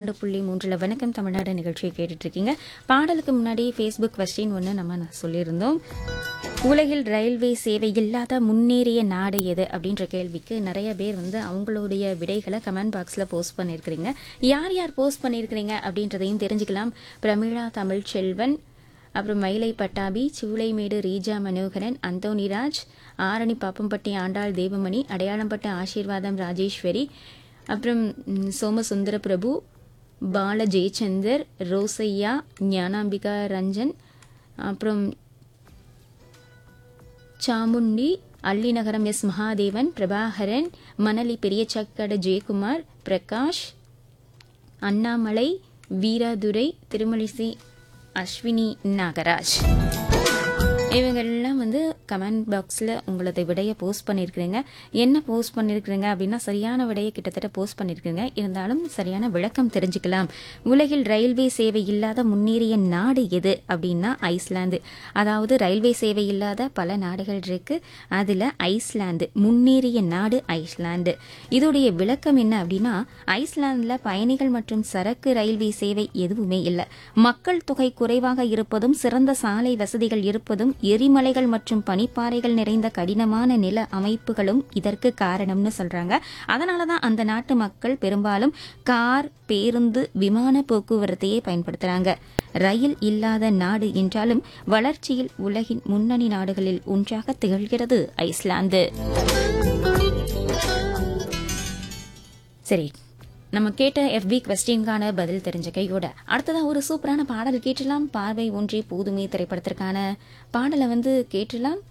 இரண்டு புள்ளி மூன்றில் வணக்கம் தமிழ்நாடு நிகழ்ச்சியை கேட்டுட்டு இருக்கீங்க பாடலுக்கு முன்னாடி ஃபேஸ்புக் கொஸ்டின் ஒன்று நம்ம நான் சொல்லியிருந்தோம் உலகில் ரயில்வே சேவை இல்லாத முன்னேறிய நாடு எது அப்படின்ற கேள்விக்கு நிறைய பேர் வந்து அவங்களுடைய விடைகளை கமெண்ட் பாக்ஸில் போஸ்ட் பண்ணியிருக்கிறீங்க யார் யார் போஸ்ட் பண்ணியிருக்கிறீங்க அப்படின்றதையும் தெரிஞ்சுக்கலாம் பிரமிளா தமிழ்ச்செல்வன் அப்புறம் மயிலை பட்டாபி சூளைமேடு ரீஜா மனோகரன் அந்தோனிராஜ் ஆரணி பாப்பம்பட்டி ஆண்டாள் தேவமணி அடையாளம்பட்ட ஆசீர்வாதம் ராஜேஸ்வரி அப்புறம் ம், சோமசுந்தர பிரபு பால ஜெயச்சந்தர் ரோசையா ஞானாம்பிகா ரஞ்சன் அப்புறம் சாமுண்டி அள்ளிநகரம் எஸ் மகாதேவன் பிரபாகரன் மணலி பெரியச்சக்கட ஜெயக்குமார் பிரகாஷ் அண்ணாமலை வீராதுரை திருமலிசி அஸ்வினி நாகராஜ் இவங்கெல்லாம் வந்து கமெண்ட் பாக்ஸில் உங்களது விடையை போஸ்ட் பண்ணியிருக்கிறீங்க என்ன போஸ்ட் பண்ணியிருக்கிறீங்க அப்படின்னா சரியான விடையை கிட்டத்தட்ட போஸ்ட் பண்ணியிருக்கிறீங்க இருந்தாலும் சரியான விளக்கம் தெரிஞ்சுக்கலாம் உலகில் ரயில்வே சேவை இல்லாத முன்னேறிய நாடு எது அப்படின்னா ஐஸ்லாந்து அதாவது ரயில்வே சேவை இல்லாத பல நாடுகள் இருக்கு அதில் ஐஸ்லாந்து முன்னேறிய நாடு ஐஸ்லாந்து இதோடைய விளக்கம் என்ன அப்படின்னா ஐஸ்லாந்தில் பயணிகள் மற்றும் சரக்கு ரயில்வே சேவை எதுவுமே இல்லை மக்கள் தொகை குறைவாக இருப்பதும் சிறந்த சாலை வசதிகள் இருப்பதும் எரிமலைகள் மற்றும் பனிப்பாறைகள் நிறைந்த கடினமான நில அமைப்புகளும் இதற்கு காரணம்னு சொல்றாங்க அதனால தான் அந்த நாட்டு மக்கள் பெரும்பாலும் கார் பேருந்து விமான போக்குவரத்தையே பயன்படுத்துறாங்க ரயில் இல்லாத நாடு என்றாலும் வளர்ச்சியில் உலகின் முன்னணி நாடுகளில் ஒன்றாக திகழ்கிறது ஐஸ்லாந்து சரி நம்ம கேட்ட எஃபி கொஸ்டின்கான பதில் தெரிஞ்ச கையோட அடுத்ததா ஒரு சூப்பரான பாடல் கேட்டலாம் பார்வை ஒன்றே போதுமே திரைப்படத்திற்கான பாடலை வந்து கேட்டலாம்